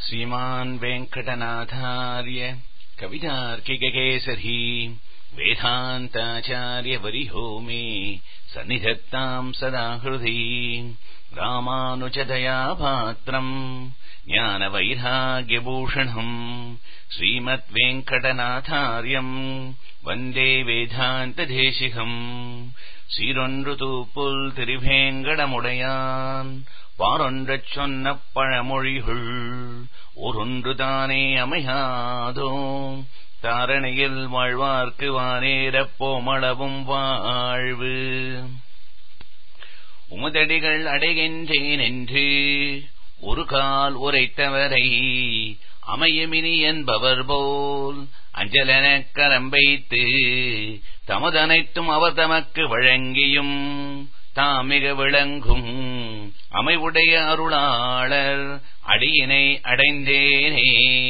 श्रीमान् वेङ्कटनाथार्य कवितार्किककेसरी वेदान्ताचार्यवरिहो मे सन्निधत्ताम् सदा हृदि रामानुजदया पात्रम् ज्ञानवैराग्यभूषणम् श्रीमद्वेङ्कटनाथार्यम् वन्दे वेदान्तदेशिकम् சீரொன்று புல் திருவேங்கடமுடையான் பாரொன்றச் சொன்ன பழமொழிகள் ஒரொன்று தானே அமையாதோ தாரணையில் வாழ்வார்க்கு வானேரப் போமளவும் வாழ்வு உமதடிகள் அடைகின்றேன் என்று ஒரு கால் உரைத்தவரை அமையமினி என்பவர் போல் அஞ்சலெனக் கரம்பைத்து தமதனைத்தும் அவர் தமக்கு வழங்கியும் தாமிக விளங்கும் அமைவுடைய அருளாளர் அடியினை அடைந்தேனே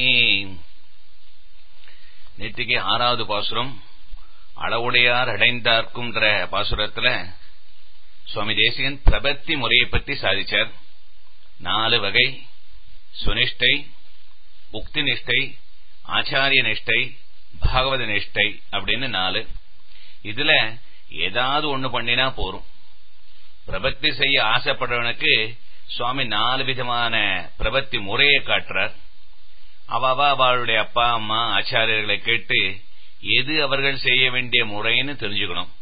நேற்றுக்கு ஆறாவது பாசுரம் அளவுடையார் அடைந்தார்க்கும்ன்ற பாசுரத்துல சுவாமி தேசிகன் பிரபத்தி முறையை பற்றி சாதிச்சார் நாலு வகை சுனிஷ்டை உக்தி நிஷ்டை ஆச்சாரிய நிஷ்டை பாகவத நிஷ்டை அப்படின்னு நாலு இதுல ஏதாவது ஒண்ணு பண்ணினா போரும் பிரபத்தி செய்ய ஆசைப்படுறவனுக்கு சுவாமி நாலு விதமான பிரபத்தி முறையை காட்டுறார் அவ அவளுடைய அப்பா அம்மா ஆச்சாரியர்களை கேட்டு எது அவர்கள் செய்ய வேண்டிய முறைன்னு தெரிஞ்சுக்கணும்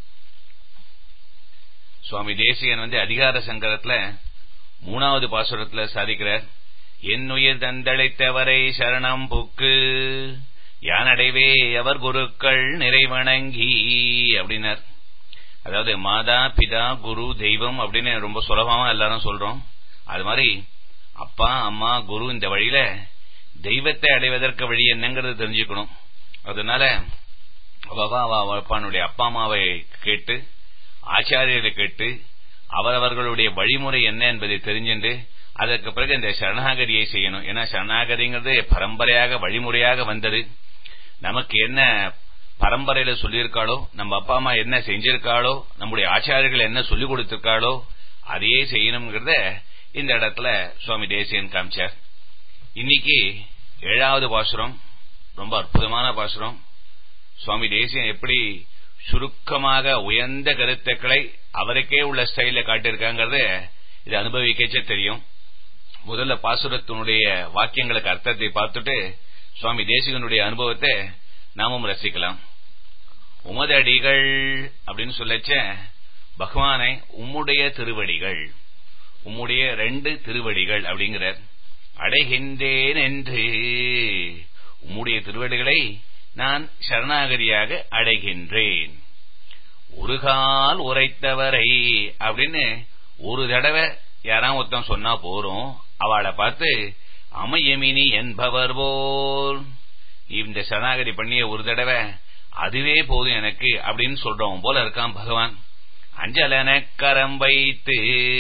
சுவாமி தேசியன் வந்து அதிகார சங்கரத்துல மூணாவது பாசுரத்துல சாதிக்கிறார் என்னுயிர் தந்தளித்தவரை சரணம் புக்கு யானடைவே அவர் குருக்கள் நிறைவணங்கி அப்படின்னார் அதாவது மாதா பிதா குரு தெய்வம் அப்படின்னு ரொம்ப சுலபமா எல்லாரும் சொல்றோம் அது மாதிரி அப்பா அம்மா குரு இந்த வழியில தெய்வத்தை அடைவதற்கு வழி என்னங்கிறது தெரிஞ்சுக்கணும் அதனால அப்பானுடைய அப்பா அம்மாவை கேட்டு ஆச்சாரியரை கேட்டு அவரவர்களுடைய வழிமுறை என்ன என்பதை தெரிஞ்சுண்டு அதற்கு பிறகு இந்த சரணாகதியை செய்யணும் ஏன்னா சரணாகதிங்கிறது பரம்பரையாக வழிமுறையாக வந்தது நமக்கு என்ன பரம்பரையில சொல்லியிருக்காளோ நம்ம அப்பா அம்மா என்ன செஞ்சிருக்காளோ நம்முடைய ஆச்சாரியர்கள் என்ன சொல்லிக் கொடுத்திருக்காளோ அதையே செய்யணுங்கிறத இந்த இடத்துல சுவாமி தேசியன் காமிச்சார் இன்னைக்கு ஏழாவது பாசுரம் ரொம்ப அற்புதமான பாசுரம் சுவாமி தேசியன் எப்படி சுருக்கமாக உயர்ந்த கருத்துக்களை அவருக்கே உள்ள ஸ்டைல காட்டியிருக்காங்கிறது இது அனுபவிக்கச்சே தெரியும் முதல்ல பாசுரத்தினுடைய வாக்கியங்களுக்கு அர்த்தத்தை பார்த்துட்டு சுவாமி தேசிகனுடைய அனுபவத்தை நாமும் ரசிக்கலாம் உமதடிகள் அப்படின்னு சொல்லச்ச பகவானை உம்முடைய திருவடிகள் உம்முடைய ரெண்டு திருவடிகள் அப்படிங்கிறார் அடைகின்றேன் என்று உம்முடைய திருவடிகளை நான் சரணாகதியாக அடைகின்றேன் ஒரு கால் உரைத்தவரை அப்படின்னு ஒரு தடவை யாராவது ஒருத்தன் சொன்னா போறோம் அவளை பார்த்து அமையமினி என்பவர் போல் இந்த சரணாகதி பண்ணிய ஒரு தடவை அதுவே போதும் எனக்கு அப்படின்னு சொல்றவன் போல இருக்கான் பகவான் அஞ்சலன கரம் வைத்து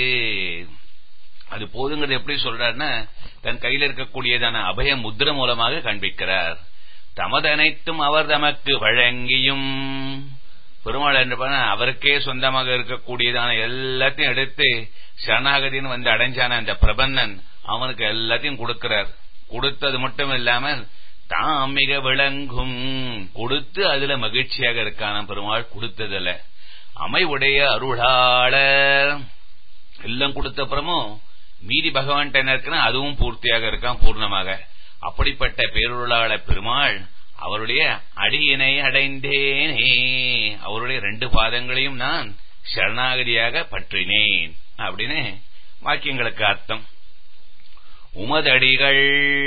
அது போதுங்கிறது எப்படி சொல்றாருன்னா தன் கையில் இருக்கக்கூடியதான அபய முத்திர மூலமாக காண்பிக்கிறார் தமதனைத்தும் அவர் தமக்கு வழங்கியும் பெருமாள் என்று அவருக்கே சொந்தமாக இருக்கக்கூடியதான எல்லாத்தையும் எடுத்து சரணாகதின்னு வந்து அடைஞ்சான அந்த பிரபந்தன் அவனுக்கு எல்லாத்தையும் கொடுக்கிறார் கொடுத்தது மட்டும் இல்லாமல் தாம் மிக விளங்கும் கொடுத்து அதுல மகிழ்ச்சியாக இருக்கான பெருமாள் கொடுத்ததுல அமைவுடைய அருளாளர் எல்லாம் கொடுத்த அப்புறமும் மீதி பகவான் என்ன இருக்குன்னா அதுவும் பூர்த்தியாக இருக்கான் பூர்ணமாக அப்படிப்பட்ட பேருளாள பெருமாள் அவருடைய அடியினை அடைந்தேனே அவருடைய ரெண்டு பாதங்களையும் நான் சரணாகதியாக பற்றினேன் அப்படின்னு வாக்கியங்களுக்கு அர்த்தம் உமதடிகள்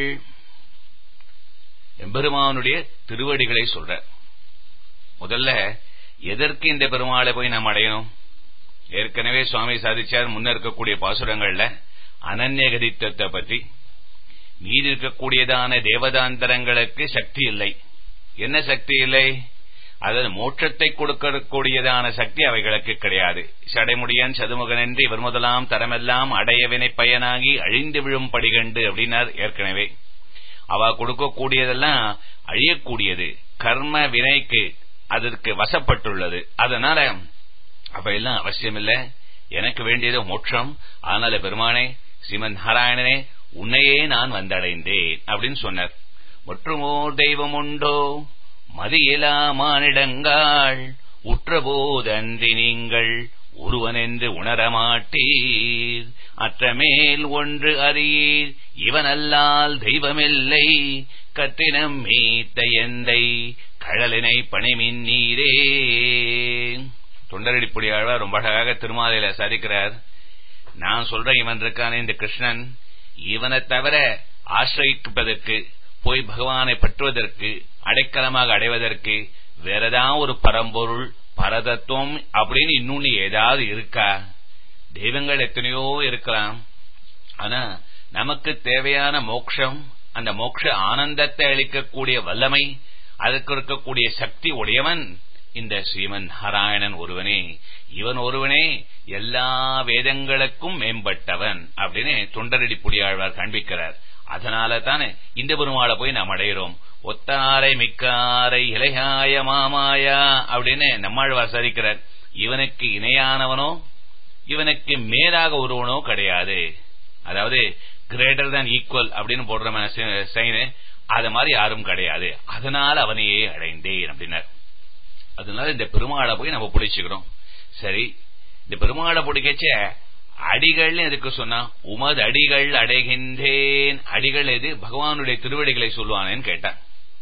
எம்பெருமானுடைய திருவடிகளை சொல்ற முதல்ல எதற்கு இந்த பெருமாளை போய் நாம் அடையணும் ஏற்கனவே சுவாமி சாதிச்சார் முன்ன இருக்கக்கூடிய பாசுரங்கள்ல அனன்யகதித்தத்தை பற்றி மீதி இருக்கக்கூடியதான தேவதாந்தரங்களுக்கு சக்தி இல்லை என்ன சக்தி இல்லை அதாவது மோட்சத்தை கொடுக்கக்கூடியதான சக்தி அவைகளுக்கு கிடையாது சடைமுடியன் சதுமுகன் என்று இவர் முதலாம் தரமெல்லாம் அடையவினை பயனாகி அழிந்து விழும் படிகண்டு அப்படின்னார் ஏற்கனவே அவ கொடுக்கக்கூடியதெல்லாம் அழியக்கூடியது கர்ம வினைக்கு அதற்கு வசப்பட்டுள்ளது அதனால அவையெல்லாம் அவசியம் இல்லை எனக்கு வேண்டியது மோட்சம் அதனால பெருமானே ஸ்ரீமன் நாராயணனே உன்னையே நான் வந்தடைந்தேன் அப்படின்னு சொன்னார் மற்றுமோர் தெய்வம் உண்டோ மதியிலா மானிடங்காள் உற்றபோதன்றி நீங்கள் ஒருவனென்று உணரமாட்டீர் அற்றமேல் ஒன்று அறியீர் இவனல்லால் தெய்வமில்லை கற்றினம் மீத்த எந்தை கழலினை பணிமின் நீரே தொண்டரடிப்புடியாழ்வார் ரொம்ப அழகாக திருமாலையில சாதிக்கிறார் நான் சொல்றேன் இவன் இருக்கானே இந்த கிருஷ்ணன் இவனை தவிர ஆசிரியிப்பதற்கு போய் பகவானை பற்றுவதற்கு அடைக்கலமாக அடைவதற்கு வேறதான் ஒரு பரம்பொருள் பரதத்துவம் அப்படின்னு இன்னொன்னு ஏதாவது இருக்கா தெய்வங்கள் எத்தனையோ இருக்கலாம் ஆனா நமக்கு தேவையான மோட்சம் அந்த மோட்ச ஆனந்தத்தை அளிக்கக்கூடிய வல்லமை அதுக்கு இருக்கக்கூடிய சக்தி உடையவன் இந்த ஸ்ரீமன் நாராயணன் ஒருவனே இவன் ஒருவனே எல்லா வேதங்களுக்கும் மேம்பட்டவன் அப்படின்னு தொண்டரடி புலியாழ்வார் காண்பிக்கிறார் அதனால தானே இந்த பெருமாளை போய் நாம் அடைகிறோம் ஒத்தாரை மிக்காரை இளையாய மாமாயா அப்படின்னு நம்மாழ்வார் சாதிக்கிறார் இவனுக்கு இணையானவனோ இவனுக்கு மேலாக ஒருவனோ கிடையாது அதாவது கிரேட்டர் தான் ஈக்குவல் அப்படின்னு போடுற சைனு அது மாதிரி யாரும் கிடையாது அதனால அவனையே அடைந்தேன் அப்படின்னார் அதனால இந்த பெருமாளை போய் நம்ம பிடிச்சுக்கிறோம் சரி இந்த பெருமாளை பிடிக்கச்ச அடிகள்னு எதுக்கு சொன்னா உமது அடிகள் அடைகின்றேன் அடிகள் எது பகவானுடைய திருவடிகளை சொல்லுவானேன்னு கேட்டான்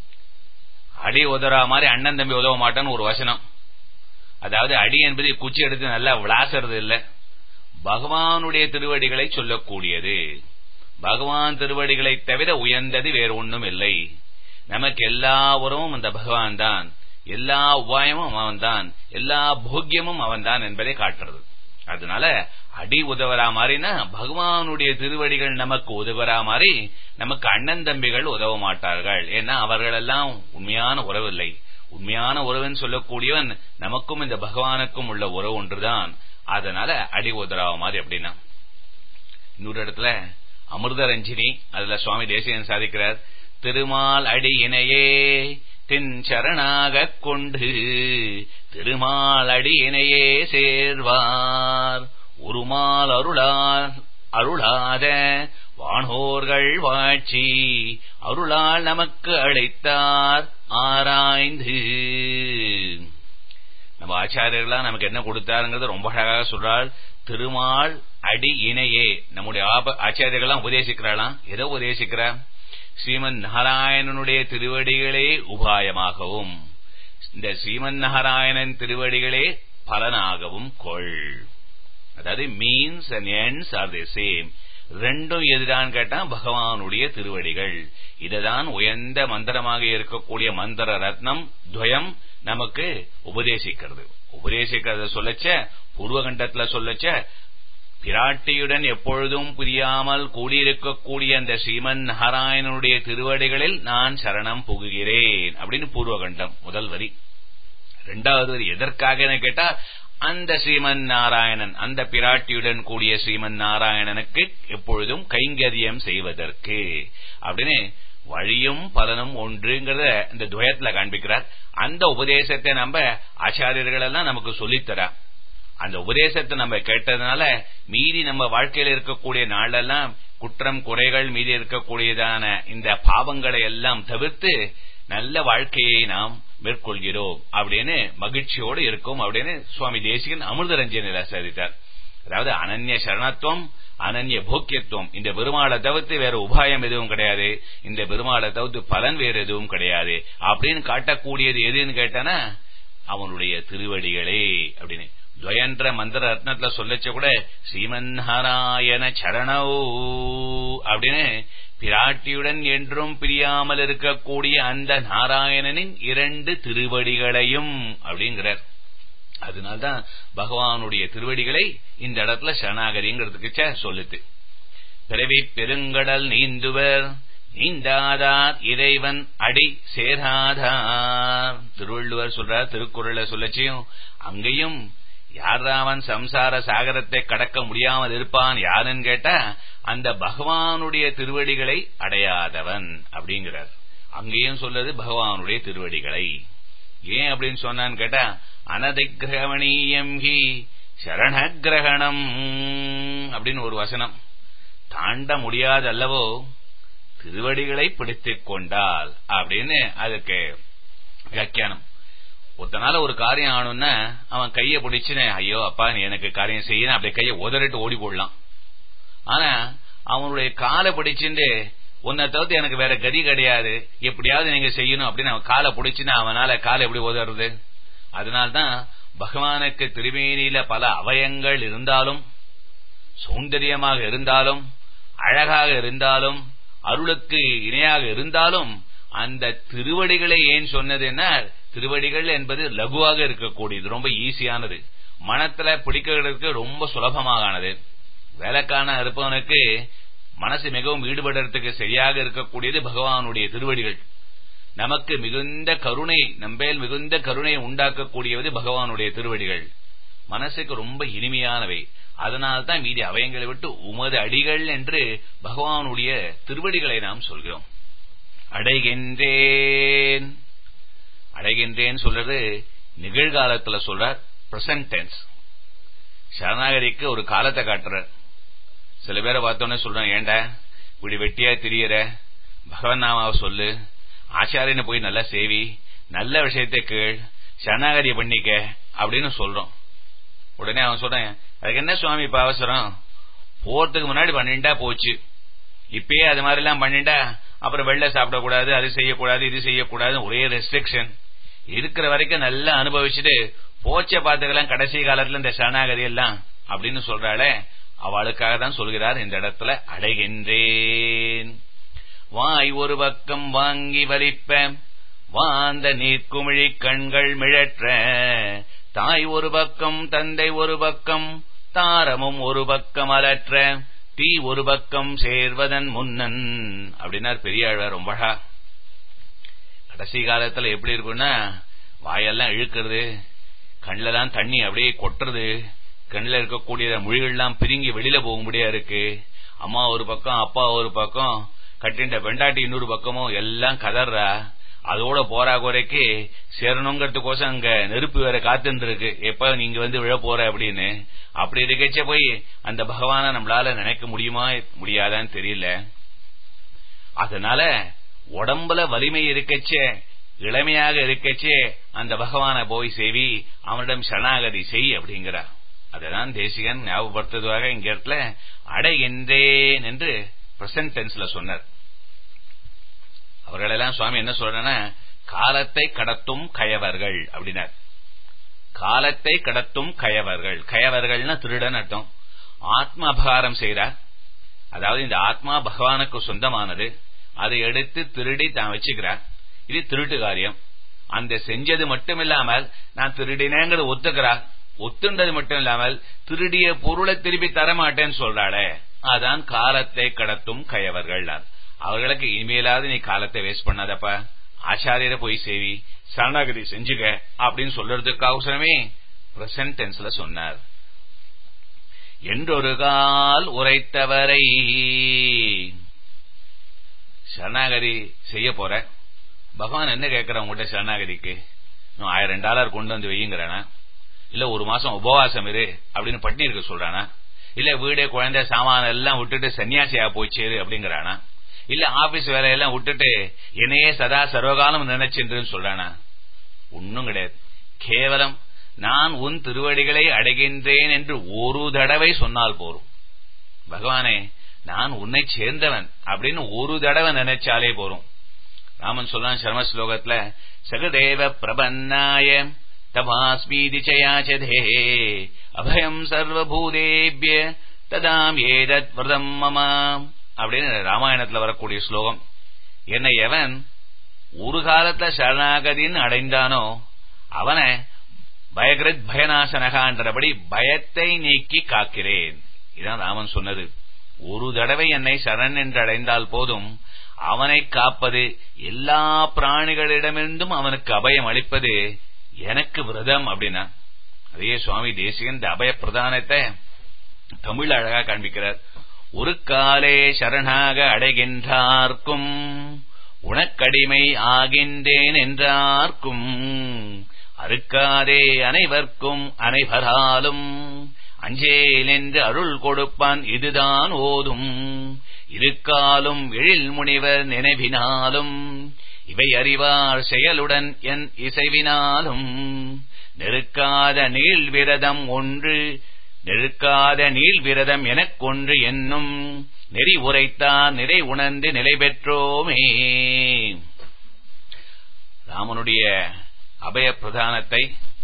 அடி உதறா மாதிரி அண்ணன் தம்பி உதவ மாட்டான்னு ஒரு வசனம் அதாவது அடி என்பது குச்சி எடுத்து நல்லா விளாசறது இல்ல பகவானுடைய திருவடிகளை சொல்லக்கூடியது பகவான் திருவடிகளை தவிர உயர்ந்தது வேறு ஒன்றும் இல்லை நமக்கு எல்லா உறவும் அந்த பகவான் தான் எல்லா உபாயமும் அவன் தான் எல்லா போக்கியமும் அவன் தான் என்பதை காட்டுறது அதனால அடி உதவரா மாதிரினா பகவானுடைய திருவடிகள் நமக்கு உதவரா மாதிரி நமக்கு அண்ணன் தம்பிகள் உதவ மாட்டார்கள் ஏன்னா அவர்கள் எல்லாம் உண்மையான உறவு இல்லை உண்மையான உறவுன்னு சொல்லக்கூடியவன் நமக்கும் இந்த பகவானுக்கும் உள்ள உறவு ஒன்றுதான் அதனால அடி உதரா மாதிரி அப்படின்னா இன்னொரு இடத்துல அமிர்த ரஞ்சினி அதுல சுவாமி தேசியன் சாதிக்கிறார் திருமால் அடி இணையே தின் சரணாக கொண்டு திருமால் அடி இணையே சேர்வார் உருமால் அருளார் அருளாத வானோர்கள் வாழ்ச்சி அருளால் நமக்கு அழைத்தார் ஆராய்ந்து நம்ம ஆச்சாரியர்களா நமக்கு என்ன கொடுத்தாருங்கிறது ரொம்ப அழகாக சொல்றாள் திருமால் அடி இணையே நம்முடைய ஆச்சாரியர்கள்லாம் உபதேசிக்கிறாளாம் எதை உபதேசிக்கிறா ஸ்ரீமன் நாராயணனுடைய திருவடிகளே உபாயமாகவும் இந்த ஸ்ரீமன் நாராயணன் திருவடிகளே பலனாகவும் கொள் அதாவது means and ends are the same ரெண்டும் எதுதான் கேட்டா பகவானுடைய திருவடிகள் இதுதான் உயர்ந்த மந்திரமாக இருக்கக்கூடிய மந்திர ரத்னம் துவயம் நமக்கு உபதேசிக்கிறது உபதேசிக்கிறத சொல்லச்ச பூர்வகண்டத்துல சொல்லச்ச பிராட்டியுடன் எப்பொழுதும் புரியாமல் கூடியிருக்கக்கூடிய அந்த ஸ்ரீமன் நாராயணனுடைய திருவடிகளில் நான் சரணம் புகுகிறேன் அப்படின்னு பூர்வகண்டம் முதல் வரி இரண்டாவது வரி எதற்காக கேட்டா அந்த ஸ்ரீமன் நாராயணன் அந்த பிராட்டியுடன் கூடிய ஸ்ரீமன் நாராயணனுக்கு எப்பொழுதும் கைங்கரியம் செய்வதற்கு அப்படின்னு வழியும் பலனும் ஒன்றுங்கிறத இந்த துவயத்துல காண்பிக்கிறார் அந்த உபதேசத்தை நம்ம ஆச்சாரியர்கள் எல்லாம் நமக்கு சொல்லித்தரா அந்த உபதேசத்தை நம்ம கேட்டதுனால மீதி நம்ம வாழ்க்கையில இருக்கக்கூடிய நாளெல்லாம் குற்றம் குறைகள் மீதி இருக்கக்கூடியதான இந்த பாவங்களை எல்லாம் தவிர்த்து நல்ல வாழ்க்கையை நாம் மேற்கொள்கிறோம் அப்படின்னு மகிழ்ச்சியோடு இருக்கும் அப்படின்னு சுவாமி தேசிகன் அமிர்தரஞ்சனில சாதித்தார் அதாவது அனன்ய சரணத்துவம் அனன்ய போக்கியத்துவம் இந்த பெருமாளை தவிர்த்து வேற உபாயம் எதுவும் கிடையாது இந்த பெருமாளை தவிர்த்து பலன் வேற எதுவும் கிடையாது அப்படின்னு காட்டக்கூடியது எதுன்னு கேட்டானா அவனுடைய திருவடிகளே அப்படின்னு துவயன்ற மந்திர ரத்னத்துல சொல்லச்ச கூட ஸ்ரீமன் நாராயண சரணோ அப்படின்னு பிராட்டியுடன் என்றும் பிரியாமல் இருக்கக்கூடிய அந்த நாராயணனின் இரண்டு திருவடிகளையும் அப்படிங்கிறார் அதனால்தான் பகவானுடைய திருவடிகளை இந்த இடத்துல சரணாகதிங்கிறதுக்கு சொல்லுது பிறவி பெருங்கடல் நீந்துவர் நீந்தாதார் இறைவன் அடி சேராதார் திருவள்ளுவர் சொல்றார் திருக்குறளை சொல்லச்சியும் அங்கேயும் யாராவன் சம்சார சாகரத்தை கடக்க முடியாமல் இருப்பான் யாருன்னு கேட்டா அந்த பகவானுடைய திருவடிகளை அடையாதவன் அப்படிங்கிறார் அங்கேயும் சொல்றது பகவானுடைய திருவடிகளை ஏன் அப்படின்னு சொன்னான்னு கேட்டா அனதிகிரகணீயம் ஹி சரணகிரகணம் அப்படின்னு ஒரு வசனம் தாண்ட முடியாது அல்லவோ திருவடிகளை பிடித்துக் கொண்டால் அப்படின்னு அதுக்கு வியாக்கியானம் ஒருத்தனால ஒரு காரியம் ஆகணும்னா அவன் கைய பிடிச்சுன்னு ஐயோ அப்பா நீ எனக்கு காரியம் செய்யணும் அப்படியே கைய உதறிட்டு ஓடி போடலாம் ஆனா அவனுடைய காலை பிடிச்சுட்டு உன்னை தவிர்த்து எனக்கு வேற கதி கிடையாது எப்படியாவது நீங்க செய்யணும் அப்படின்னு அவன் காலை பிடிச்சுன்னா அவனால காலை எப்படி உதறது அதனால்தான் பகவானுக்கு திருமேனியில பல அவயங்கள் இருந்தாலும் சௌந்தரியமாக இருந்தாலும் அழகாக இருந்தாலும் அருளுக்கு இணையாக இருந்தாலும் அந்த திருவடிகளை ஏன் சொன்னதுன்னா திருவடிகள் என்பது லகுவாக இருக்கக்கூடியது ரொம்ப ஈஸியானது மனத்துல பிடிக்கிறதுக்கு ரொம்ப சுலபமாகானது வேலைக்கான இருப்பவனுக்கு மனசு மிகவும் ஈடுபடுறதுக்கு சரியாக இருக்கக்கூடியது பகவானுடைய திருவடிகள் நமக்கு மிகுந்த கருணை நம்பேல் மிகுந்த கருணை உண்டாக்கக்கூடியது பகவானுடைய திருவடிகள் மனசுக்கு ரொம்ப இனிமையானவை அதனால்தான் மீதி அவயங்களை விட்டு உமது அடிகள் என்று பகவானுடைய திருவடிகளை நாம் சொல்கிறோம் அடைகின்றேன் அடைகின்றேன் சொல்றது நிகழ்காலத்துல சொல்றார் பிரசன்ட் டென்ஸ் சரணாகதிக்கு ஒரு காலத்தை காட்டுறார் சில பேரை பார்த்தோன்னே சொல்றேன் ஏண்டா இப்படி வெட்டியா திரியற பகவன் நாமாவை சொல்லு ஆச்சாரியனை போய் நல்லா சேவி நல்ல விஷயத்தை கேள் சரணாகதியை பண்ணிக்க அப்படின்னு சொல்றோம் உடனே அவன் சொல்றேன் அதுக்கு என்ன சுவாமி இப்ப அவசரம் போறதுக்கு முன்னாடி பண்ணிட்டா போச்சு இப்பயே அது மாதிரி எல்லாம் பண்ணிட்டா அப்புறம் வெள்ளை சாப்பிடக்கூடாது அது செய்யக்கூடாது இது செய்யக்கூடாது ஒரே ரெஸ்ட்ரிக்ஷன் இருக்கிற வரைக்கும் நல்லா அனுபவிச்சுட்டு போச்ச பாத்துக்கலாம் கடைசி காலத்துல இந்த சரணாகதி எல்லாம் அப்படின்னு சொல்றாளே அவளுக்காக தான் சொல்கிறார் இந்த இடத்துல அடைகின்றேன் வாய் ஒரு பக்கம் வாங்கி வலிப்ப வாந்த நீர்க்குமிழி கண்கள் மிழற்ற தாய் ஒரு பக்கம் தந்தை ஒரு பக்கம் தாரமும் ஒரு பக்கம் அலற்ற தீ ஒரு பக்கம் சேர்வதன் முன்னன் அப்படின்னார் பெரியாழ்வார் ரொம்ப அழகா கடைசி காலத்துல எப்படி இருக்கும்னா வாயெல்லாம் இழுக்கிறது கண்ணில தான் தண்ணி அப்படியே கொட்டுறது கண்ணில் இருக்கக்கூடிய மொழிகள்லாம் பிரிங்கி வெளியில போகும்படியா இருக்கு அம்மா ஒரு பக்கம் அப்பா ஒரு பக்கம் கட்டின்ற பெண்டாட்டி இன்னொரு பக்கமும் எல்லாம் கதறா அதோட போறா குறைக்கு சேரணுங்கிறதுக்கோசம் அங்க நெருப்பு வேற காத்துட்டு இருக்கு எப்ப நீங்க வந்து விழ போற அப்படின்னு அப்படி இருக்கச்ச போய் அந்த பகவான நம்மளால நினைக்க முடியுமா முடியாதான்னு தெரியல அதனால உடம்புல வலிமை இருக்கச்சே இளமையாக இருக்கச்சே அந்த பகவான போய் சேவி அவனிடம் சரணாகதி செய் அப்படிங்கிறார் அததான் தேசிகன் ஞாபகப்படுத்துவதாக இங்க இடத்துல அடைகின்றேன் என்று பிரசன்ட் டென்ஸ்ல சொன்னார் அவர்களெல்லாம் சுவாமி என்ன சொல்றேன்னா காலத்தை கடத்தும் கயவர்கள் அப்படின்னார் காலத்தை கடத்தும் கயவர்கள் கயவர்கள்னா திருடன் அர்த்தம் ஆத்ம அபகாரம் செய்கிறார் அதாவது இந்த ஆத்மா பகவானுக்கு சொந்தமானது அதை எடுத்து திருடி தான் வச்சுக்கிறார் இது திருட்டு காரியம் அந்த செஞ்சது மட்டும் இல்லாமல் நான் திருடினேங்கிறத ஒத்துக்கிறார் ஒத்துண்டது மட்டும் இல்லாமல் திருடிய பொருளை திருப்பி தரமாட்டேன்னு சொல்றாளே அதான் காலத்தை கடத்தும் கயவர்கள் அவர்களுக்கு இனிமேலாவது நீ காலத்தை வேஸ்ட் பண்ணாதப்பா ஆச்சாரியரை போய் சேவி சரணாகதி செஞ்சுக்க அப்படின்னு சொல்றதுக்கு அவசரமே பிரசன்ட் டென்ஸ்ல சொன்னார் என்றொரு கால் உரைத்தவரை சரணாகதி செய்ய போற பகவான் என்ன கேட்கிற உங்கள்கிட்ட சரணாகதிக்கு ஆயிரம் டாலர் கொண்டு வந்து வையுங்கிறானா இல்ல ஒரு மாசம் உபவாசம் இரு அப்படின்னு பட்டினி இருக்க சொல்றானா இல்ல வீடு குழந்தை சாமான எல்லாம் விட்டுட்டு சன்னியாசியா போய்ச்சேரு அப்படிங்கிறானா இல்ல ஆபீஸ் வேலையெல்லாம் விட்டுட்டு என்னையே சதா சர்வகாலம் நினைச்சென்றுன்னு சொல்றானா ஒன்னும் கிடையாது கேவலம் நான் உன் திருவடிகளை அடைகின்றேன் என்று ஒரு தடவை சொன்னால் போரும் பகவானே நான் உன்னை சேர்ந்தவன் அப்படின்னு ஒரு தடவை நினைச்சாலே போரும் ராமன் சொல்றான் சர்ம ஸ்லோகத்துல சகதேவ பிரபன்னாய தபாஸ்மீதி சயாச்சதே அபயம் சர்வபூதேபிய ததாம் ஏதத் விரதம் மமாம் அப்படின்னு ராமாயணத்துல வரக்கூடிய ஸ்லோகம் என்னை எவன் ஒரு காலத்துல சரணாகதின்னு அடைந்தானோ அவனை பயகிருத் பயநாசனகான்றபடி பயத்தை நீக்கி காக்கிறேன் இதான் ராமன் சொன்னது ஒரு தடவை என்னை சரண் என்று அடைந்தால் போதும் அவனை காப்பது எல்லா பிராணிகளிடமிருந்தும் அவனுக்கு அபயம் அளிப்பது எனக்கு விரதம் அப்படின்னா அதே சுவாமி தேசிகன் இந்த அபய பிரதானத்தை தமிழ் அழகா காண்பிக்கிறார் ஒரு காலே சரணாக அடைகின்றார்க்கும் உனக்கடிமை ஆகின்றேன் என்றார்க்கும் அறுக்காதே அனைவர்க்கும் அனைவராலும் அஞ்சேல் என்று அருள் கொடுப்பான் இதுதான் ஓதும் இருக்காலும் எழில் முனிவர் நினைவினாலும் இவை அறிவார் செயலுடன் என் இசைவினாலும் நெருக்காத நீள் விரதம் ஒன்று நெருக்காத நீள் விரதம் எனக்கொன்று என்னும் நெறி உரைத்தார் நிறை உணர்ந்து நிலை பெற்றோமே ராமனுடைய அபய பிரதானத்தை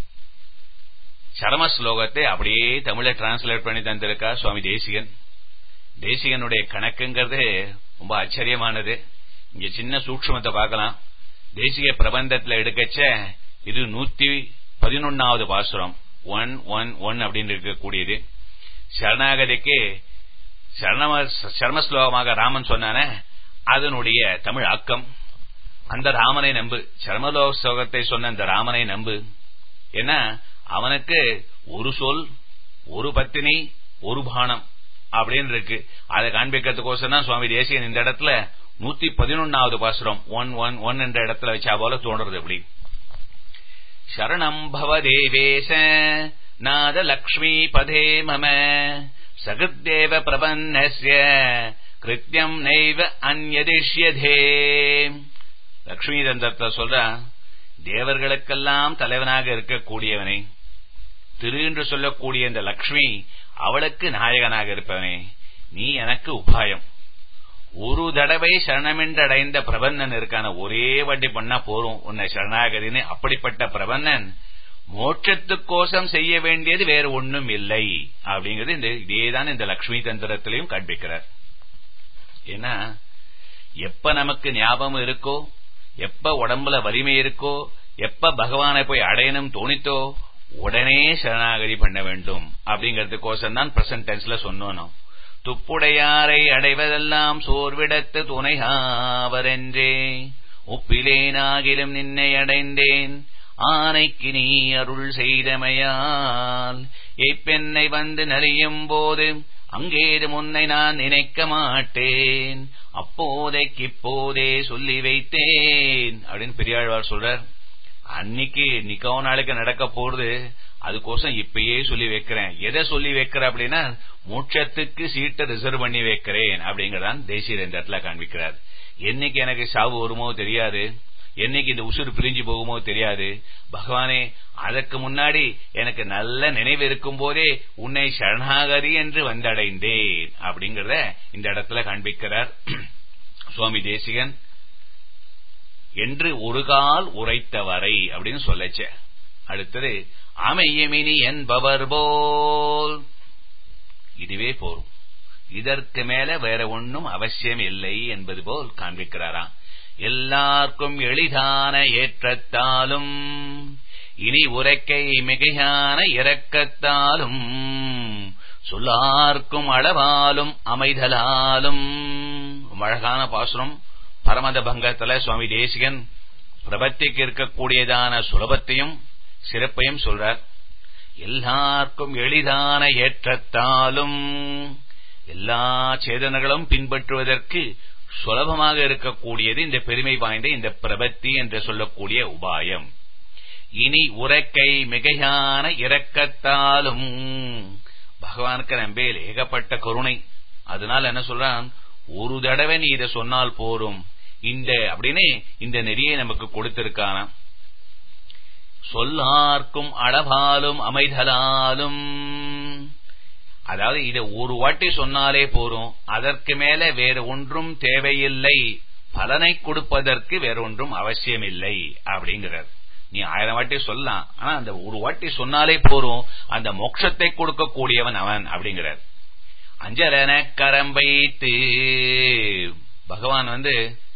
சரம ஸ்லோகத்தை அப்படியே தமிழ டிரான்ஸ்லேட் பண்ணி தந்திருக்கா சுவாமி தேசிகன் தேசிகனுடைய கணக்குங்கிறது ரொம்ப ஆச்சரியமானது இங்க சின்ன சூக்ஷ்மத்தை பார்க்கலாம் தேசிய பிரபந்தத்துல எடுக்கச்ச இது நூத்தி பதினொன்னாவது பாசுரம் ஒன் ஒன் ஒன் அப்படின்னு இருக்கக்கூடியது சரணாகதிக்கு சரணம சர்ம ஸ்லோகமாக ராமன் சொன்னான அதனுடைய தமிழ் ஆக்கம் அந்த ராமனை நம்பு சர்மலோக ஸ்லோகத்தை சொன்ன அந்த ராமனை நம்பு ஏன்னா அவனுக்கு ஒரு சொல் ஒரு பத்தினி ஒரு பானம் அப்படின்னு இருக்கு அதை காண்பிக்கிறதுக்கோசம் தான் சுவாமி தேசியன் இந்த இடத்துல நூத்தி பதினொன்னாவது பாசுரம் ஒன் ஒன் ஒன் என்ற இடத்துல வச்சா போல தோன்றது எப்படி சரணம் பவ தேவேச நாத லக்ஷ்மி பதே மம சகிருத்தேவ பிரபன்னஸ்ய கிருத்தியம் நைவ அந்யதிஷ்யதே லக்ஷ்மி தந்திரத்தை சொல்ற தேவர்களுக்கெல்லாம் தலைவனாக இருக்கக்கூடியவனை திரு என்று சொல்லக்கூடிய இந்த லக்ஷ்மி அவளுக்கு நாயகனாக இருப்பவனே நீ எனக்கு உபாயம் ஒரு தடவை சரணமென்று அடைந்த பிரபந்தன் இருக்கான ஒரே வண்டி பண்ணா போறோம் உன்னை சரணாகதின்னு அப்படிப்பட்ட பிரபந்தன் மோட்சத்துக்கோசம் செய்ய வேண்டியது வேறு ஒண்ணும் இல்லை அப்படிங்கிறது இந்த இதேதான் இந்த லக்ஷ்மி தந்திரத்திலையும் காண்பிக்கிறார் ஏன்னா எப்ப நமக்கு ஞாபகம் இருக்கோ எப்ப உடம்புல வலிமை இருக்கோ எப்ப பகவானை போய் அடையணும் தோணித்தோ உடனே சரணாகதி பண்ண வேண்டும் அப்படிங்கறதுக்கோசம் தான் பிரசன்ட் டென்ஸ்ல சொன்னோம் துப்புடையாரை அடைவதெல்லாம் சோர்விடத்து துணையாவரென்றே ஒப்பிலேனாகிலும் நின்னை அடைந்தேன் ஆனைக்கு நீ அருள் செய்தமையால் எப்பென்னை வந்து நலியும் போது அங்கேது முன்னை நான் நினைக்க மாட்டேன் அப்போதைக்கு இப்போதே சொல்லி வைத்தேன் அப்படின்னு பெரியாழ்வார் சொல்றார் அன்னைக்கு நிக்கோ நாளைக்கு நடக்க போறது அதுக்கோசம் இப்பயே சொல்லி வைக்கிறேன் எதை சொல்லி வைக்கிற அப்படின்னா மோட்சத்துக்கு சீட்டை ரிசர்வ் பண்ணி வைக்கிறேன் அப்படிங்கறதான் தேசியர் இந்த இடத்துல காண்பிக்கிறார் என்னைக்கு எனக்கு சாவு வருமோ தெரியாது என்னைக்கு இந்த உசுறு பிரிஞ்சு போகுமோ தெரியாது பகவானே அதற்கு முன்னாடி எனக்கு நல்ல நினைவு இருக்கும் போதே உன்னை சரணாகதி என்று வந்தடைந்தேன் அப்படிங்கறத இந்த இடத்துல காண்பிக்கிறார் சுவாமி தேசிகன் என்று ஒரு கால் உரைத்தவரை அப்படின்னு சொல்லச்ச அடுத்தது அமையமினி என்பவர் போல் இதுவே போரும் இதற்கு மேல வேற ஒன்னும் அவசியம் இல்லை என்பது போல் காண்பிக்கிறாராம் எல்லாருக்கும் எளிதான ஏற்றத்தாலும் இனி உரைக்கை மிகையான இரக்கத்தாலும் சொல்லார்க்கும் அளவாலும் அமைதலாலும் அழகான பாசுரம் பரமத பங்கத்துல சுவாமி தேசிகன் பிரபத்திக்கு இருக்கக்கூடியதான சுலபத்தையும் சிறப்பையும் சொல்றார் எல்லாருக்கும் எளிதான ஏற்றத்தாலும் எல்லா சேதனங்களும் பின்பற்றுவதற்கு சுலபமாக இருக்கக்கூடியது இந்த பெருமை வாய்ந்த இந்த பிரபத்தி என்று சொல்லக்கூடிய உபாயம் இனி உரைக்கை மிகையான இரக்கத்தாலும் பகவானுக்கு நம்பேல் ஏகப்பட்ட கருணை அதனால என்ன சொல்றான் ஒரு தடவை நீ இதை சொன்னால் போரும் இந்த அப்படின்னு இந்த நெறியை நமக்கு கொடுத்திருக்கான சொல்லார்க்கும் அளவாலும் அமைதலாலும் அதாவது இதை ஒரு வாட்டி சொன்னாலே போரும் அதற்கு மேல வேற ஒன்றும் தேவையில்லை பலனை கொடுப்பதற்கு வேற ஒன்றும் அவசியமில்லை அப்படிங்கிறார் நீ ஆயிரம் வாட்டி சொல்லலாம் ஆனா அந்த ஒரு வாட்டி சொன்னாலே போரும் அந்த மோட்சத்தை கொடுக்கக்கூடியவன் அவன் அப்படிங்கிறார் அஞ்சலன கரம்பைத்து பகவான் வந்து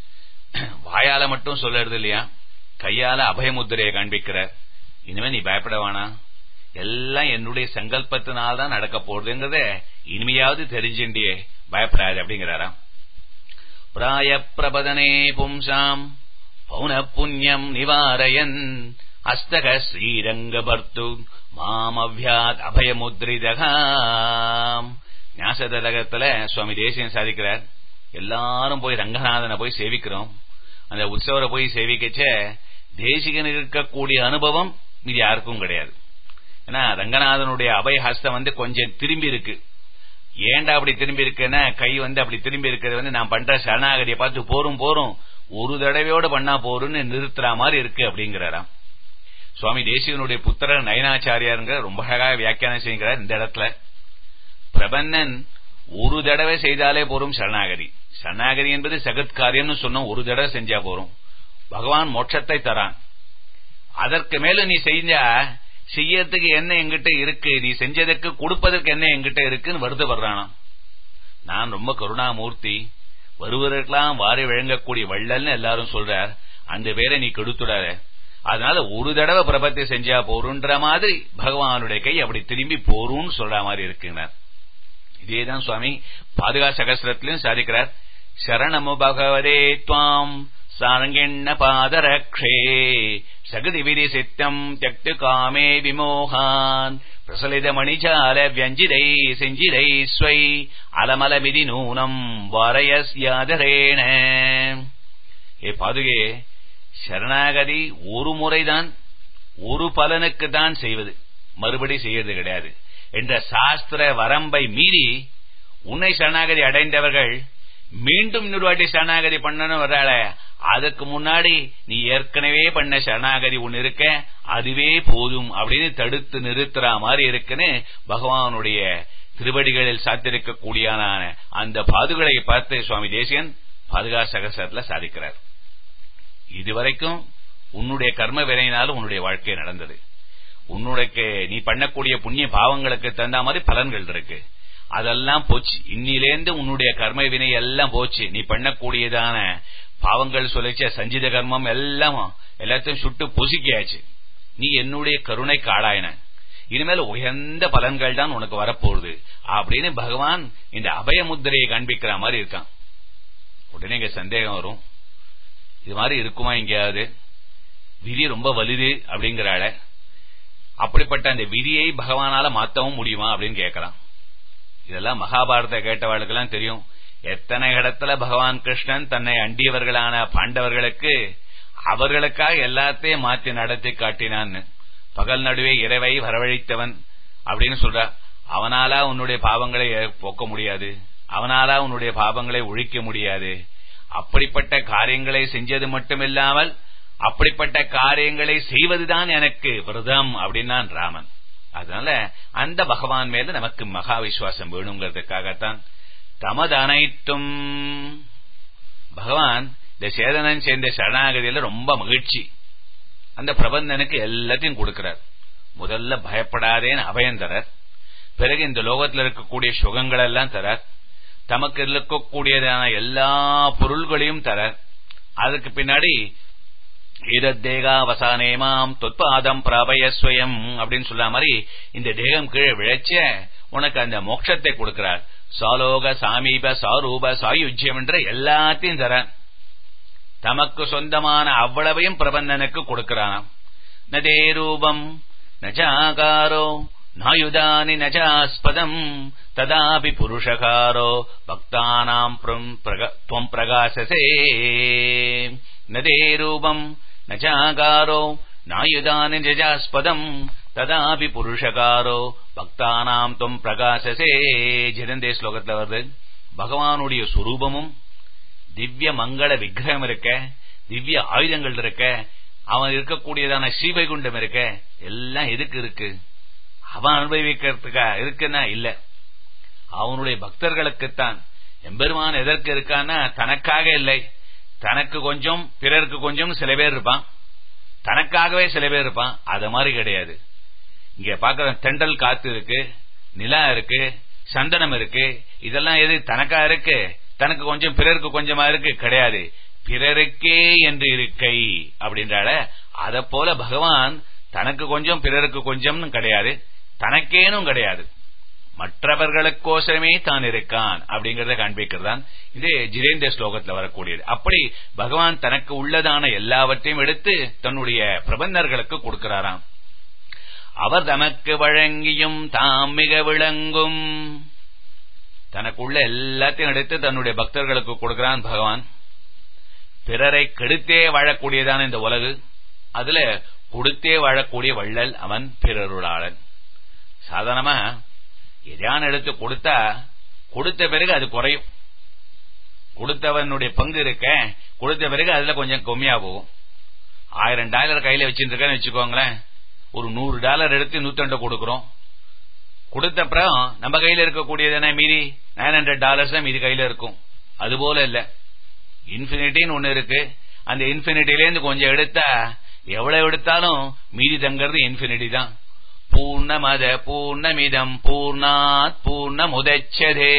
வாயால மட்டும் சொல்றது இல்லையா கையால அபயமுத்திரையை காண்பிக்கிறார் இனிமே நீ பயப்பட வேணா எல்லாம் என்னுடைய சங்கல்பத்தினால்தான் நடக்க போறதுங்கிறத இனிமையாவது தெரிஞ்சுண்டியே பயப்படாது அப்படிங்கிறாராம் பிராய பிரபதனே பும்சாம் பௌன புண்ணியம் நிவாரயன் அஸ்தக ஸ்ரீரங்க பர்த்து மாமவ்யாத் அபயமுத்ரிதகாம் ஞாசதகத்துல சுவாமி தேசியம் சாதிக்கிறார் எல்லாரும் போய் ரங்கநாதனை போய் சேவிக்கிறோம் அந்த உற்சவரை போய் சேவிக்கச்ச தேசிகன் இருக்கக்கூடிய அனுபவம் இது யாருக்கும் கிடையாது ஏன்னா ரங்கநாதனுடைய அபயஹஸ்தம் வந்து கொஞ்சம் திரும்பி இருக்கு ஏன்டா அப்படி திரும்பி இருக்குன்னா கை வந்து அப்படி திரும்பி இருக்கிறது வந்து நான் பண்ற சரணாகதியை பார்த்து போரும் போரும் ஒரு தடவையோட பண்ணா போருன்னு நிறுத்துற மாதிரி இருக்கு அப்படிங்கிறாராம் சுவாமி தேசிகனுடைய புத்திரர் நயனாச்சாரியாருங்கிற ரொம்ப அழகாக வியாக்கியானம் செய்கிறார் இந்த இடத்துல பிரபன்னன் ஒரு தடவை செய்தாலே போரும் சரணாகதி சரணாகதி என்பது சகத்காரியம்னு சொன்னோம் ஒரு தடவை செஞ்சா போரும் பகவான் மோட்சத்தை தரான் அதற்கு மேல நீ செஞ்சா செய்யறதுக்கு என்ன எங்கிட்ட இருக்கு நீ செஞ்சதுக்கு கொடுப்பதற்கு என்ன எங்கிட்ட இருக்குன்னு வருத்தப்படுறானா நான் ரொம்ப கருணாமூர்த்தி வருவதற்கெல்லாம் வாரி வழங்கக்கூடிய வள்ளல்னு எல்லாரும் சொல்றார் அந்த பேரை நீ கெடுத்துடாத அதனால ஒரு தடவை பிரபத்தை செஞ்சா போருன்ற மாதிரி பகவானுடைய கை அப்படி திரும்பி போரும்னு சொல்ற மாதிரி இருக்குங்கிறார் இதேதான் சுவாமி பாதுகா சகசிரத்திலும் சாதிக்கிறார் சரணமு பகவதே துவாம் சாரங்கெண்ண பாதரக்ஷே சகதி விதி சித்தம் தியக்து காமே விமோகான் பிரசலித மணிஜால வியஞ்சிதை செஞ்சிதை ஸ்வை அலமல விதி நூனம் வாரயஸ்யாதரேன ஏ பாதுகே சரணாகதி ஒரு முறைதான் ஒரு பலனுக்கு தான் செய்வது மறுபடி செய்யறது கிடையாது என்ற சாஸ்திர வரம்பை மீறி உன்னை சரணாகதி அடைந்தவர்கள் மீண்டும் இன்னொரு வாட்டி சரணாகதி பண்ணணும் வர்றாள அதுக்கு முன்னாடி நீ ஏற்கனவே பண்ண சரணாகதி ஒன்னு இருக்க அதுவே போதும் அப்படின்னு தடுத்து நிறுத்துற மாதிரி இருக்குன்னு பகவானுடைய திருவடிகளில் சாத்திருக்கக்கூடியான அந்த பாதுகளை பார்த்து சுவாமி தேசியன் பாதுகா சகசத்துல சாதிக்கிறார் இதுவரைக்கும் உன்னுடைய கர்ம வினையினாலும் உன்னுடைய வாழ்க்கை நடந்தது உன்னுடைய நீ பண்ணக்கூடிய புண்ணிய பாவங்களுக்கு தகுந்த மாதிரி பலன்கள் இருக்கு அதெல்லாம் போச்சு இன்னிலேந்து உன்னுடைய கர்ம வினை எல்லாம் போச்சு நீ பண்ணக்கூடியதான பாவங்கள் சொல்லிச்ச சஞ்சித கர்மம் எல்லாம் எல்லாத்தையும் சுட்டு பொசுக்கியாச்சு நீ என்னுடைய கருணை காடாயின இனிமேல் உயர்ந்த பலன்கள் தான் உனக்கு வரப்போகுது அப்படின்னு பகவான் இந்த அபய முத்திரையை காண்பிக்கிற மாதிரி இருக்கான் உடனே இங்க சந்தேகம் வரும் இது மாதிரி இருக்குமா எங்கேயாவது விதி ரொம்ப வலுது அப்படிங்கிறாள அப்படிப்பட்ட அந்த விதியை பகவானால மாத்தவும் முடியுமா அப்படின்னு கேட்கலாம் இதெல்லாம் மகாபாரத கேட்டவாளுக்கெல்லாம் தெரியும் எத்தனை இடத்துல பகவான் கிருஷ்ணன் தன்னை அண்டியவர்களான பாண்டவர்களுக்கு அவர்களுக்காக எல்லாத்தையும் மாற்றி நடத்தி காட்டினான்னு பகல் நடுவே இறைவை வரவழைத்தவன் அப்படின்னு சொல்ற அவனாலா உன்னுடைய பாவங்களை போக்க முடியாது அவனாலா உன்னுடைய பாவங்களை ஒழிக்க முடியாது அப்படிப்பட்ட காரியங்களை செஞ்சது மட்டுமில்லாமல் அப்படிப்பட்ட காரியங்களை செய்வதுதான் எனக்கு விரதம் அப்படின்னான் ராமன் அதனால அந்த பகவான் மேல நமக்கு மகா விசுவாசம் வேணுங்கிறதுக்காகத்தான் தமது அனைத்தும் பகவான் இந்த சேதனன் சேர்ந்த சரணாகதியில ரொம்ப மகிழ்ச்சி அந்த பிரபந்தனுக்கு எல்லாத்தையும் கொடுக்கிறார் முதல்ல பயப்படாதேன்னு அபயம் தரார் பிறகு இந்த லோகத்தில் இருக்கக்கூடிய சுகங்கள் எல்லாம் தரார் தமக்கு இருக்கக்கூடியதான எல்லா பொருள்களையும் தரார் அதுக்கு பின்னாடி இதத்தேகாவசானேமாம் தொத்பாதம் பிராபயஸ்வயம் அப்படின்னு சொல்ல மாதிரி இந்த தேகம் கீழே விழைச்ச உனக்கு அந்த மோட்சத்தை கொடுக்கிறார் சாலோக சாமீப சாரூப சாயுஜ்யம் என்ற எல்லாத்தையும் தர தமக்கு சொந்தமான அவ்வளவையும் பிரபந்தனுக்கு கொடுக்கிறானாம் நதே ரூபம் நஜாகாரோ நாயுதானி நஜாஸ்பதம் ததாபி புருஷகாரோ பக்தானாம் துவம் பிரகாசசே நதே ரூபம் நஜாகாரோ நாயுதானி நஜாஸ்பதம் ததாபி புருஷகாரோ பக்தானாம் துவம் பிரகாசசே ஜிதந்தே ஸ்லோகத்தில் வருது பகவானுடைய சுரூபமும் திவ்ய மங்கள விக்கிரகம் இருக்க திவ்ய ஆயுதங்கள் இருக்க அவன் இருக்கக்கூடியதான ஸ்ரீவைகுண்டம் இருக்க எல்லாம் எதுக்கு இருக்கு அவன் அனுபவிக்கிறதுக்கா இருக்குன்னா இல்ல அவனுடைய பக்தர்களுக்குத்தான் எம்பெருமான் எதற்கு இருக்கான்னா தனக்காக இல்லை தனக்கு கொஞ்சம் பிறருக்கு கொஞ்சம் சில பேர் இருப்பான் தனக்காகவே சில பேர் இருப்பான் அத மாதிரி கிடையாது இங்க பாக்குற தெண்டல் காத்து இருக்கு நிலா இருக்கு சந்தனம் இருக்கு இதெல்லாம் எது தனக்கா இருக்கு தனக்கு கொஞ்சம் பிறருக்கு கொஞ்சமா இருக்கு கிடையாது பிறருக்கே என்று இருக்கை அப்படின்றால அத போல பகவான் தனக்கு கொஞ்சம் பிறருக்கு கொஞ்சம் கிடையாது தனக்கேனும் கிடையாது மற்றவர்களுக்கோசரமே தான் இருக்கான் அப்படிங்கறத காண்பிக்கிறதான் இது ஜிரேந்திர ஸ்லோகத்தில் வரக்கூடியது அப்படி பகவான் தனக்கு உள்ளதான எல்லாவற்றையும் எடுத்து தன்னுடைய பிரபந்தர்களுக்கு கொடுக்கிறாராம் அவர் தமக்கு வழங்கியும் தாம் மிக விளங்கும் தனக்குள்ள எல்லாத்தையும் எடுத்து தன்னுடைய பக்தர்களுக்கு கொடுக்கிறான் பகவான் பிறரை கெடுத்தே வாழக்கூடியதான இந்த உலகு அதுல கொடுத்தே வாழக்கூடிய வள்ளல் அவன் பிறருளாளன் சாதாரணமா எதையான எடுத்து கொடுத்தா கொடுத்த பிறகு அது குறையும் கொடுத்தவனுடைய பங்கு இருக்க கொடுத்த பிறகு அதுல கொஞ்சம் கம்மியா போகும் ஆயிரம் டாலர் கையில வச்சிருக்கேன்னு வச்சுக்கோங்களேன் ஒரு நூறு டாலர் எடுத்து நூத்தண்டு கொடுக்கறோம் கொடுத்த அப்புறம் நம்ம கையில இருக்கக்கூடியது மீதி நைன் ஹண்ட்ரட் டாலர்ஸ் தான் மீதி கையில இருக்கும் அது போல இல்ல இன்பினிட்டின்னு ஒண்ணு இருக்கு அந்த இன்பினிட்டில இருந்து கொஞ்சம் எடுத்தா எவ்வளவு எடுத்தாலும் மீதி தங்கிறது இன்பினிட்டி தான் பூர்ணமத பூர்ணமிதம் பூர்ணாத் பூர்ணமுதச்சதே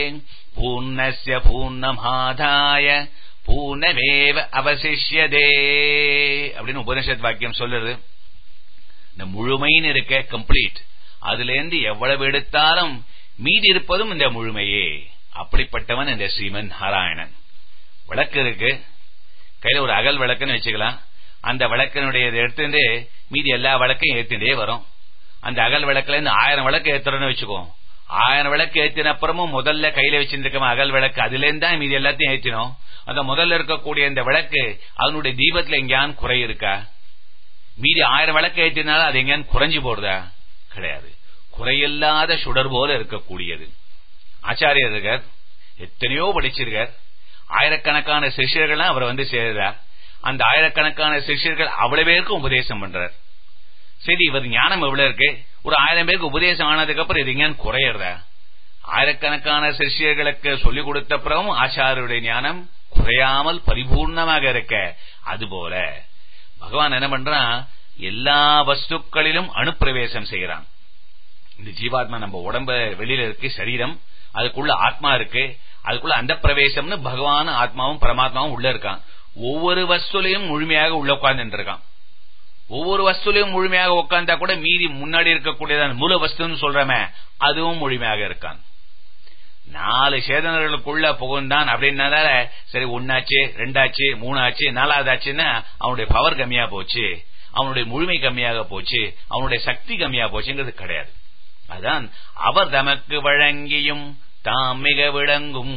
பூர்ணஸ்ய பூர்ணமாதாய பூர்ணமேவ அவசிஷ்யதே அப்படின்னு உபனிஷத் வாக்கியம் சொல்லுது இந்த முழுமைன்னு இருக்க கம்ப்ளீட் அதுல இருந்து எவ்வளவு எடுத்தாலும் மீதி இருப்பதும் இந்த முழுமையே அப்படிப்பட்டவன் இந்த ஸ்ரீமன் நாராயணன் விளக்கு இருக்கு கையில ஒரு அகல் விளக்குன்னு வச்சுக்கலாம் அந்த விளக்கினுடைய எடுத்துட்டு மீதி எல்லா விளக்கையும் ஏத்திட்டே வரும் அந்த அகல் விளக்குல இருந்து ஆயிரம் விளக்கு ஏத்துறோம்னு வச்சுக்கோ ஆயிரம் விளக்கு ஏத்தின அப்புறமும் முதல்ல கையில வச்சிருக்க அகல் விளக்கு அதுல இருந்து தான் மீதி எல்லாத்தையும் ஏத்தினோம் அந்த முதல்ல இருக்கக்கூடிய இந்த விளக்கு அதனுடைய தீபத்துல எங்கேயான் குறை இருக்கா மீதி ஆயிரம் விளக்கு ஏற்றினாலும் அது எங்கேயான் குறைஞ்சு போடுதா கிடையாது குறையில்லாத சுடர் போல இருக்கக்கூடியது ஆச்சாரியர் இருக்கார் எத்தனையோ படிச்சிருக்கார் ஆயிரக்கணக்கான சிஷ்யர்கள்லாம் அவர் வந்து சேருறார் அந்த ஆயிரக்கணக்கான சிஷ்யர்கள் அவ்வளவு பேருக்கும் உபதேசம் பண்றார் சரி இவர் ஞானம் எவ்வளவு இருக்கு ஒரு ஆயிரம் பேருக்கு உபதேசம் ஆனதுக்கு அப்புறம் இது எங்கேயான் குறையறதா ஆயிரக்கணக்கான சிஷ்யர்களுக்கு சொல்லிக் கொடுத்த பிறகும் ஆச்சாரியருடைய ஞானம் குறையாமல் பரிபூர்ணமாக இருக்க அதுபோல பகவான் என்ன பண்றான் எல்லா வஸ்துக்களிலும் அணுப்பிரவேசம் செய்யறான் இந்த ஜீவாத்மா நம்ம உடம்ப வெளியில இருக்கு சரீரம் அதுக்குள்ள ஆத்மா இருக்கு அதுக்குள்ள அந்த பிரவேசம்னு பகவான் ஆத்மாவும் பரமாத்மாவும் உள்ள இருக்கான் ஒவ்வொரு வஸ்துலையும் முழுமையாக உள்ள உட்கார்ந்து இருக்கான் ஒவ்வொரு வஸ்துலையும் முழுமையாக உட்கார்ந்தா கூட மீதி முன்னாடி இருக்கக்கூடியதான் மூல வஸ்துன்னு சொல்றமே அதுவும் முழுமையாக இருக்கான் நாலு சேதனர்களுக்குள்ள புகுந்தான் அப்படின்னால சரி ஒன்னாச்சு ரெண்டாச்சு மூணாச்சு நாலாவது ஆச்சுன்னா அவனுடைய பவர் கம்மியா போச்சு அவனுடைய முழுமை கம்மியாக போச்சு அவனுடைய சக்தி கம்மியா போச்சுங்கிறது கிடையாது அதான் அவர் தமக்கு வழங்கியும் தாம் மிக விளங்கும்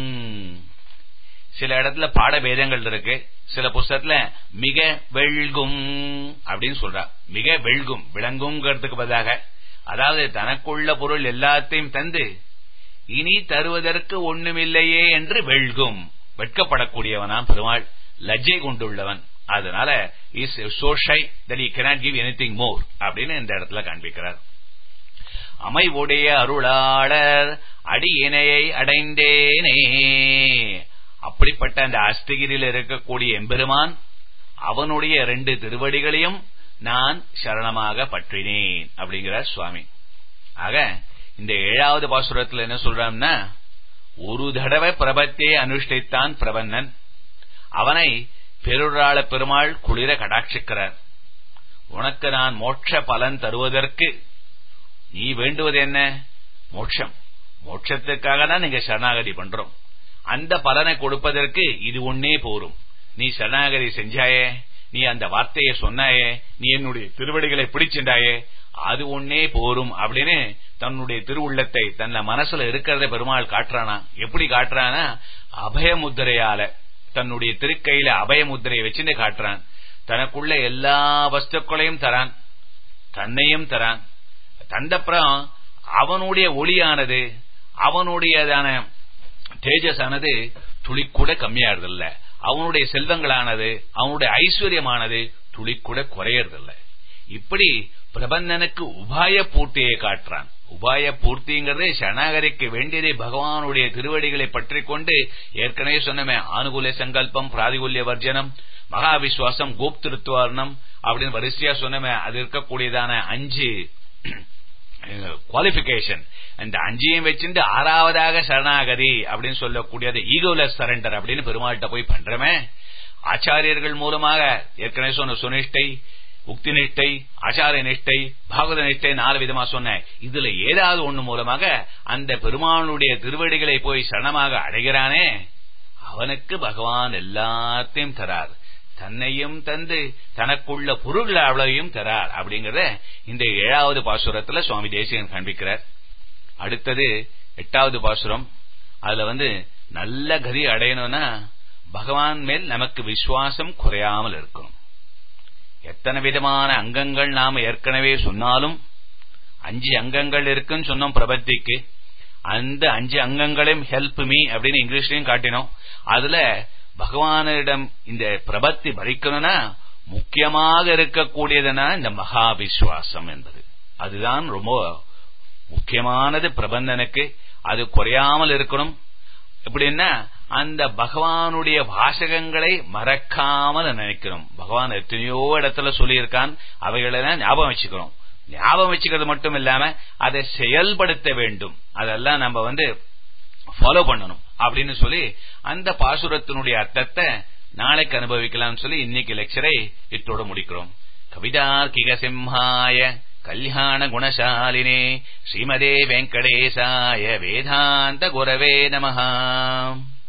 சில இடத்துல பாட பேதங்கள் இருக்கு சில புஸ்தகத்துல மிக வெள்கும் அப்படின்னு சொல்றா மிக வெள்கும் விளங்குங்கிறதுக்கு பதிலாக அதாவது தனக்குள்ள பொருள் எல்லாத்தையும் தந்து இனி தருவதற்கு ஒண்ணுமில்லையே என்று வெள்கும் வெட்கப்படக்கூடியவனாம் பெருமாள் லஜ்ஜை கொண்டுள்ளவன் அதனால is so shy that he cannot give anything more அப்படின்னு இந்த இடத்துல காண்பிக்கிறார் அமைவுடைய அருளாளர் அடியினையை அடைந்தேனே அப்படிப்பட்ட அந்த அஸ்தகிரியில் இருக்கக்கூடிய எம்பெருமான் அவனுடைய ரெண்டு திருவடிகளையும் நான் சரணமாக பற்றினேன் அப்படிங்கிறார் சுவாமி ஆக இந்த ஏழாவது பாசுரத்தில் என்ன சொல்றான்னா ஒரு தடவை பிரபத்தை அனுஷ்டித்தான் பிரபன்னன் அவனை பெருளாள பெருமாள் குளிர கடாட்சிக்கிறார் உனக்கு நான் மோட்ச பலன் தருவதற்கு நீ வேண்டுவது என்ன மோட்சம் மோட்சத்துக்காக தான் நீங்க சரணாகதி பண்றோம் அந்த பலனை கொடுப்பதற்கு இது ஒன்னே போரும் நீ சரணாகதி செஞ்சாயே நீ அந்த வார்த்தையை சொன்னாயே நீ என்னுடைய திருவடிகளை பிடிச்சின்றாயே அது ஒன்னே போரும் அப்படின்னு தன்னுடைய திருவுள்ளத்தை தன்னை மனசுல இருக்கிறத பெருமாள் காட்டுறானா எப்படி காட்டுறானா அபயமுத்திரையால தன்னுடைய திருக்கையில அபயமுத்திரையை வச்சுட்டு காட்டுறான் தனக்குள்ள எல்லா வஸ்துக்களையும் தரான் தன்னையும் தரான் தந்தப்புறம் அவனுடைய ஒளியானது அவனுடையதான தேஜஸானது துளிக்கூட கம்மியாடுறதில்ல அவனுடைய செல்வங்களானது அவனுடைய ஐஸ்வர்யமானது துளிக்கூட குறையறதில்ல இப்படி பிரபந்தனுக்கு உபாய பூர்த்தியை காட்டுறான் உபாய பூர்த்திங்கிறது சரணாகரிக்கு வேண்டியதை பகவானுடைய திருவடிகளை பற்றி கொண்டு ஏற்கனவே சொன்னமே ஆனுகூல சங்கல்பம் பிராதிகுல்ய வர்ஜனம் மகா விஸ்வாசம் கோப்திருத்துவர்ணம் அப்படின்னு வரிசையா சொன்னமே அது இருக்கக்கூடியதான அஞ்சு குவாலிபிகேஷன் இந்த அஞ்சையும் வச்சுட்டு ஆறாவதாக சரணாகதி அப்படின்னு சொல்லக்கூடியது ஈகோலஸ் சரண்டர் அப்படின்னு பெருமாள்கிட்ட போய் பண்றமே ஆச்சாரியர்கள் மூலமாக ஏற்கனவே சொன்ன சுனிஷ்டை உக்தி நிஷ்டை ஆச்சாரிய நிஷ்டை பாகவத நிஷ்டை நாலு விதமா சொன்னேன் இதுல ஏதாவது ஒண்ணு மூலமாக அந்த பெருமானுடைய திருவடிகளை போய் சரணமாக அடைகிறானே அவனுக்கு பகவான் எல்லாத்தையும் தரார் தன்னையும் தந்து தனக்குள்ள பொருள் அவ்வளவையும் தரார் அப்படிங்கறத இந்த ஏழாவது பாசுரத்துல சுவாமி தேசிகன் காண்பிக்கிறார் அடுத்தது எட்டாவது பாசுரம் அதுல வந்து நல்ல கதி அடையணும்னா பகவான் மேல் நமக்கு விசுவாசம் குறையாமல் இருக்கணும் எத்தனை விதமான அங்கங்கள் நாம ஏற்கனவே சொன்னாலும் அஞ்சு அங்கங்கள் இருக்குன்னு சொன்னோம் பிரபத்திக்கு அந்த அஞ்சு அங்கங்களையும் ஹெல்ப் மீ அப்படின்னு இங்கிலீஷ்லயும் காட்டினோம் அதுல பகவானிடம் இந்த பிரபத்தி பறிக்கணும்னா முக்கியமாக இருக்கக்கூடியதுன்னா இந்த மகா விஸ்வாசம் என்பது அதுதான் ரொம்ப முக்கியமானது பிரபந்தனுக்கு அது குறையாமல் இருக்கணும் எப்படின்னா அந்த பகவானுடைய வாசகங்களை மறக்காமல் நினைக்கணும் பகவான் எத்தனையோ இடத்துல சொல்லியிருக்கான் அவைகளெல்லாம் ஞாபகம் வச்சுக்கணும் ஞாபகம் வச்சுக்கிறது மட்டும் இல்லாம அதை செயல்படுத்த வேண்டும் அதெல்லாம் நம்ம வந்து ஃபாலோ பண்ணணும் அப்படின்னு சொல்லி அந்த பாசுரத்தினுடைய அர்த்தத்தை நாளைக்கு அனுபவிக்கலாம்னு சொல்லி இன்னைக்கு லெக்சரை இத்தோட முடிக்கிறோம் கவிதார்க்கிக சிம்ஹாய கல்யாண குணசாலினே ஸ்ரீமதே வெங்கடேசாய வேதாந்த குரவே நமஹா